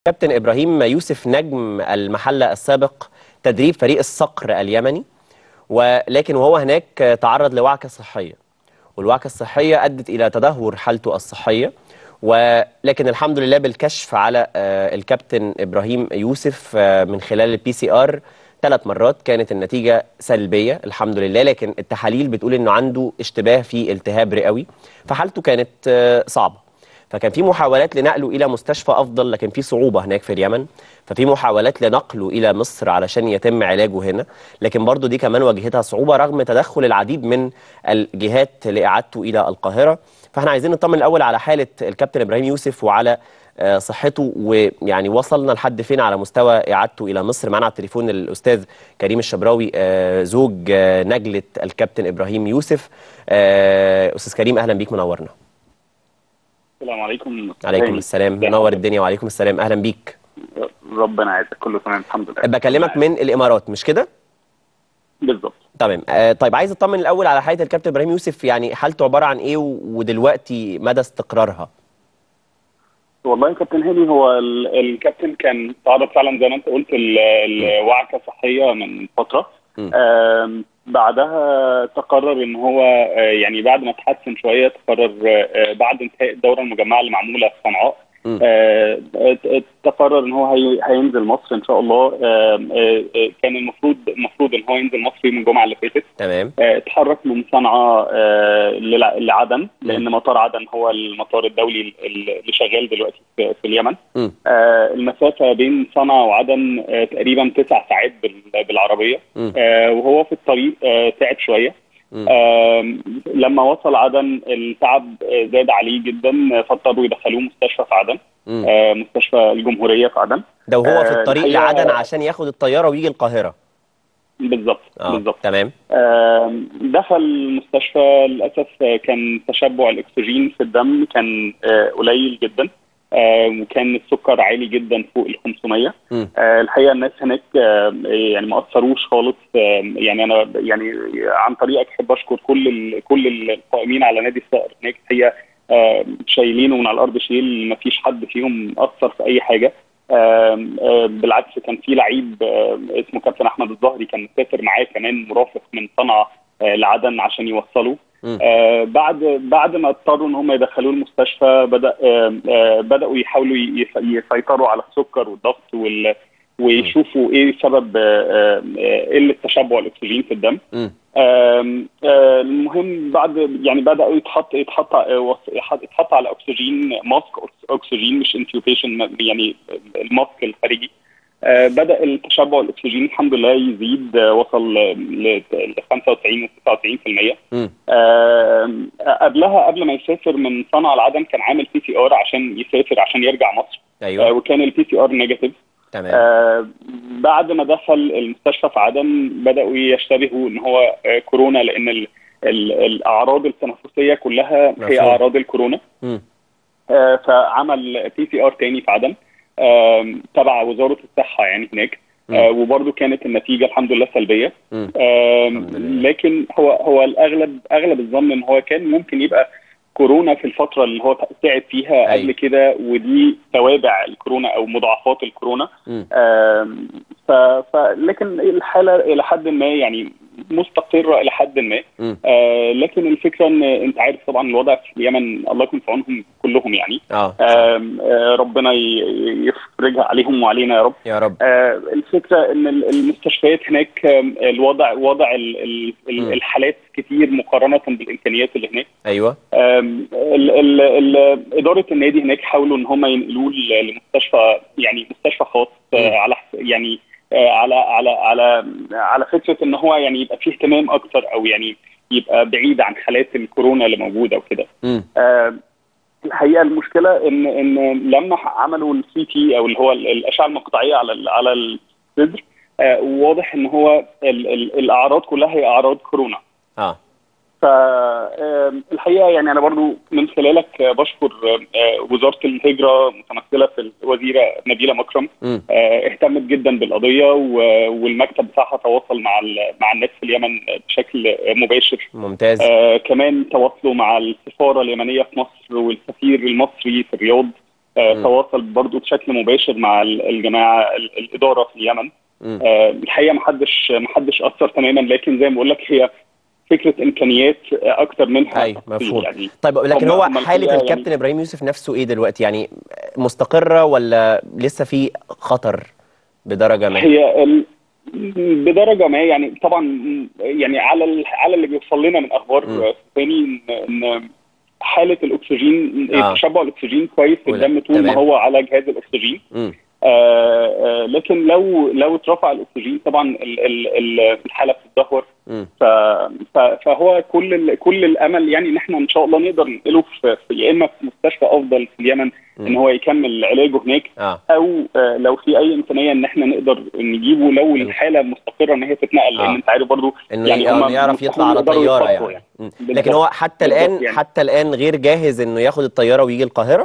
كابتن إبراهيم يوسف نجم المحلة السابق تدريب فريق الصقر اليمني ولكن وهو هناك تعرض لوعكة صحية والوعكة الصحية أدت إلى تدهور حالته الصحية ولكن الحمد لله بالكشف على آه، الكابتن إبراهيم يوسف آه، من خلال البي سي آر ثلاث مرات كانت النتيجة سلبية الحمد لله لكن التحاليل بتقول إنه عنده اشتباه في التهاب رئوي فحالته كانت آه، صعبة فكان في محاولات لنقله الى مستشفى افضل لكن في صعوبه هناك في اليمن ففي محاولات لنقله الى مصر علشان يتم علاجه هنا لكن برضو دي كمان واجهتها صعوبه رغم تدخل العديد من الجهات لاعادته الى القاهره فاحنا عايزين نطمن الاول على حاله الكابتن ابراهيم يوسف وعلى آه، صحته ويعني وصلنا لحد فين على مستوى اعادته الى مصر معنا على التليفون الاستاذ كريم الشبراوي آه، زوج آه، نجله الكابتن ابراهيم يوسف آه، استاذ كريم اهلا بيك منورنا السلام عليكم عليكم السلام منور الدنيا وعليكم السلام اهلا بيك ربنا يعزك كله تمام الحمد لله بكلمك من الامارات مش كده بالظبط تمام آه طيب عايز اطمن الاول على حاله الكابتن ابراهيم يوسف يعني حالته عباره عن ايه و- ودلوقتي مدى استقرارها والله يا كابتن هاني هو ال- الكابتن كان تعرض فعلا زي ما انت قلت ل- لوعكه صحيه من فتره م. آم، بعدها تقرر ان هو آه، يعني بعد ما اتحسن شويه تقرر آه، بعد انتهاء الدوره المجمعه اللي معموله في صنعاء م. آه، ت- تقرر ان هو هي- هينزل مصر ان شاء الله آم، آه، آه، كان المفروض المفروض ان هو ينزل مصر يوم الجمعه اللي فاتت تمام آه، اتحرك من صنعاء آه، للع- لعدن لان مطار عدن هو المطار الدولي ال- اللي شغال دلوقتي في في اليمن م. آه، المسافه بين صنعاء وعدن آه، تقريبا تسع ساعات بال- بالعربيه م. آه، وهو في الطريق آه، تعب شويه م. آم، لما وصل عدن التعب آه، زاد عليه جدا آه، فاضطروا يدخلوه مستشفى في عدن م. آه، مستشفى الجمهوريه في عدن ده وهو في آه، الطريق الحقيقة- لعدن عشان ياخد الطياره ويجي القاهره بالظبط اه بالظبط تمام آم، دخل المستشفى للاسف آه، كان تشبع الاكسجين في الدم كان آه، قليل جدا آم، وكان السكر عالي جدا فوق ال 500 م. آه، الحقيقه الناس هناك آم، يعني ما اثروش خالص آم، يعني انا يعني عن طريقك احب اشكر كل ال- كل القائمين على نادي الصقر هناك هي آم، شايلينه من على الارض شيل ما فيش حد فيهم اثر في اي حاجه آم، آم، بالعكس كان في لعيب آم، اسمه كابتن احمد الظهري كان مسافر معاه كمان مرافق من صنعاء آه، لعدن عشان يوصله م. آه، بعد بعد ما اضطروا ان هم يدخلوه المستشفى بدا آم، آه، بداوا يحاولوا ي- يسيطروا على السكر والضغط وال ويشوفوا ايه سبب آه، آم، آه، قله تشبع الاكسجين في الدم م. آم، آه، المهم بعد يعني بداوا يتحط يتحط آه، وص- يحط- يتحط على اكسجين ماسك أكس- اكسجين مش انتيوبيشن يعني الماسك الخارجي آه، بدا التشبع الاكسجين الحمد لله يزيد آه، وصل ل 95 و 99% م. آم، قبلها قبل ما يسافر من صنعاء لعدن كان عامل بي سي ار عشان يسافر عشان يرجع مصر آه، ايوه وكان البي سي ار نيجاتيف تمام آه بعد ما دخل المستشفى في عدن بدأوا يشتبهوا ان هو آه كورونا لان ال ال الاعراض التنفسيه كلها هي مفهوم. اعراض الكورونا م. آه فعمل بي سي ار تاني في عدن آم، تبع وزاره الصحه يعني هناك م. آه وبرده كانت النتيجه الحمد لله سلبيه م. آم، الحمد لله. لكن هو هو الاغلب اغلب الظن ان هو كان ممكن يبقى كورونا في الفتره اللي هو تعب فيها أيوة. قبل كده ودي توابع الكورونا او مضاعفات الكورونا م. آم، ف... ف... لكن الحاله الى حد ما يعني مستقره الى حد ما م. آه لكن الفكره ان انت عارف طبعا الوضع في اليمن الله يكون في عونهم كلهم يعني اه آم، آه ربنا ي- يفرجها عليهم وعلينا يا رب يا رب آه الفكره ان ال- المستشفيات هناك آم، الوضع وضع ال- ال- م. ال- الحالات كتير مقارنه بالامكانيات اللي هناك ايوه آم، ال ال ال اداره النادي هناك حاولوا ان هم ينقلوه ل- لمستشفى يعني مستشفى خاص مم. آه، على حس- يعني آه، على على على على فكره ان هو يعني يبقى فيه اهتمام اكتر او يعني يبقى بعيد عن حالات الكورونا اللي موجوده وكده م. آه، الحقيقه المشكله ان ان لما عملوا السي تي او اللي هو ال- الاشعه المقطعيه على ال- على الصدر آه، واضح ان هو ال ال الاعراض كلها هي اعراض كورونا اه فالحقيقه يعني انا برضو من خلالك آه، بشكر آه، وزاره الهجره متمثله في الوزيره نبيله مكرم م. آه، اهتمت جدا بالقضيه و- والمكتب بتاعها تواصل مع ال- مع الناس في اليمن بشكل مباشر ممتاز آه كمان تواصلوا مع السفاره اليمنيه في مصر والسفير المصري في الرياض آه، مم. تواصل برضو بشكل مباشر مع ال- الجماعه ال- الاداره في اليمن مم. آه، الحقيقه محدش محدش اثر تماما لكن زي ما بقول لك هي فكره امكانيات آه، اكتر منها أيوة، تفصيل مفهوم. يعني طيب لكن هم- هو هم حالة الحقيقة الكابتن إبراهيم يوسف نفسه إيه دلوقتي يعني مستقرة ولا لسه في خطر بدرجة ما هي ال... بدرجه ما يعني طبعا يعني على ال... على اللي بيوصل لنا من اخبار مم. ثاني ان ان حاله الاكسجين آه. تشبع الاكسجين كويس في ولا- الدم طول ما تمام. هو على جهاز الاكسجين مم. آه آه لكن لو لو اترفع الاكسجين طبعا ال... ال... ال- الحاله بتتدهور مم. ف... ف... فهو كل ال... كل الامل يعني ان احنا ان شاء الله نقدر ننقله في... في يا اما في مستشفى افضل في اليمن ان هو يكمل علاجه هناك اه او آه، لو في اي امكانيه ان احنا نقدر نجيبه لو الحاله مستقره ان هي تتنقل لان آه. انت عارف برضو انه يعني يعني هم يعرف مستحيل يطلع على يقدروا طياره يتخطوا يعني, مم. بالظبط. لكن هو حتى بالظبط الان يعني. حتى الان غير جاهز انه ياخد الطياره ويجي القاهره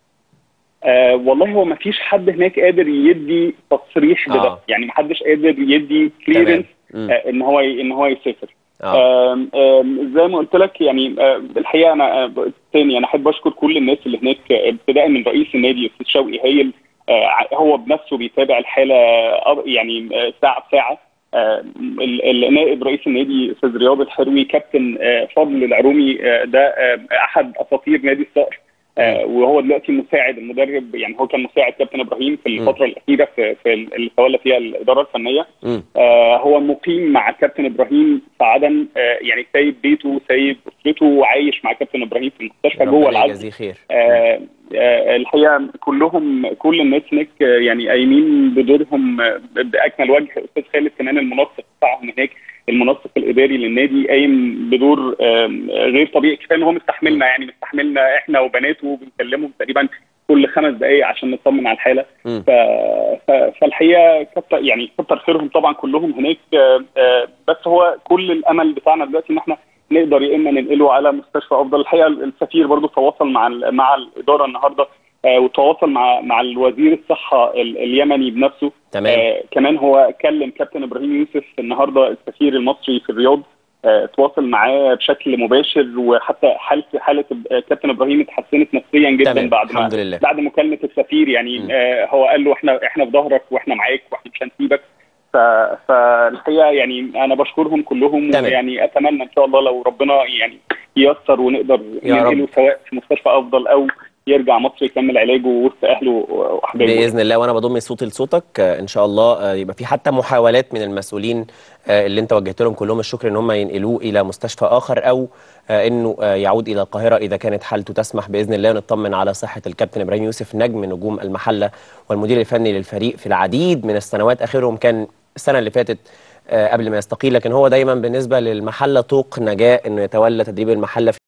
آه والله هو ما فيش حد هناك قادر يدي تصريح بده آه. يعني ما حدش قادر يدي كليرنس مم. آه ان هو ان هو يسافر اه آم، آم، زي ما قلت لك يعني آه، الحقيقه انا آه، تاني انا احب اشكر كل الناس اللي هناك آه، ابتداء من رئيس النادي استاذ شوقي هايل آه، ع- هو بنفسه بيتابع الحاله آه، يعني آه، ساعه بساعه آه، ال- النائب رئيس النادي استاذ رياض الحروي كابتن آه، فضل العرومي آه، ده آه، احد اساطير نادي الصقر آه، وهو دلوقتي مساعد المدرب يعني هو كان مساعد كابتن ابراهيم في الفتره الاخيره في, في اللي تولى فيها الاداره الفنيه مم. آه هو مقيم مع كابتن ابراهيم في عدن آه يعني سايب بيته سايب اسرته وعايش مع كابتن ابراهيم في المستشفى جوه ربنا العزل يجازيه خير آه آه الحقيقه كلهم كل الناس هناك آه، يعني قايمين بدورهم آه، باكمل وجه استاذ خالد كمان المنسق بتاعهم هناك المنسق الاداري للنادي قايم بدور آه، غير طبيعي كفايه ان هو مستحملنا يعني مستحملنا احنا وبناته بنكلمهم تقريبا كل خمس دقائق عشان نطمن على الحاله مم. ف... ف... فالحقيقه كتر يعني كتر خيرهم طبعا كلهم هناك آه، آه، بس هو كل الامل بتاعنا دلوقتي ان احنا نقدر يا اما ننقله على مستشفى افضل الحقيقه السفير برضو تواصل مع ال... مع الاداره النهارده آه، وتواصل مع مع الوزير الصحه ال... اليمني بنفسه تمام آه كمان هو كلم كابتن ابراهيم يوسف النهارده السفير المصري في الرياض آه تواصل معاه بشكل مباشر وحتى حاله حاله آه، كابتن ابراهيم اتحسنت نفسيا جدا تمام بعد ما الحمد لله بعد مكالمه السفير يعني مم. آه هو قال له احنا احنا في ظهرك واحنا معاك واحنا مش هنسيبك ف... فالحقيقه يعني انا بشكرهم كلهم تمام. ويعني اتمنى ان شاء الله لو ربنا يعني ييسر ونقدر يا رب. ننقله سواء في مستشفى افضل او يرجع مصر يكمل علاجه وسط اهله واحبابه باذن الله وانا بضم صوتي لصوتك آه، ان شاء الله آه، يبقى في حتى محاولات من المسؤولين آه، اللي انت وجهت لهم كلهم الشكر ان هم ينقلوه الى مستشفى اخر او آه، انه آه، يعود الى القاهره اذا كانت حالته تسمح باذن الله ونطمن على صحه الكابتن ابراهيم يوسف نجم نجوم المحله والمدير الفني للفريق في العديد من السنوات اخرهم كان السنه اللي فاتت آه، قبل ما يستقيل لكن هو دايما بالنسبه للمحله طوق نجاه انه يتولى تدريب المحله في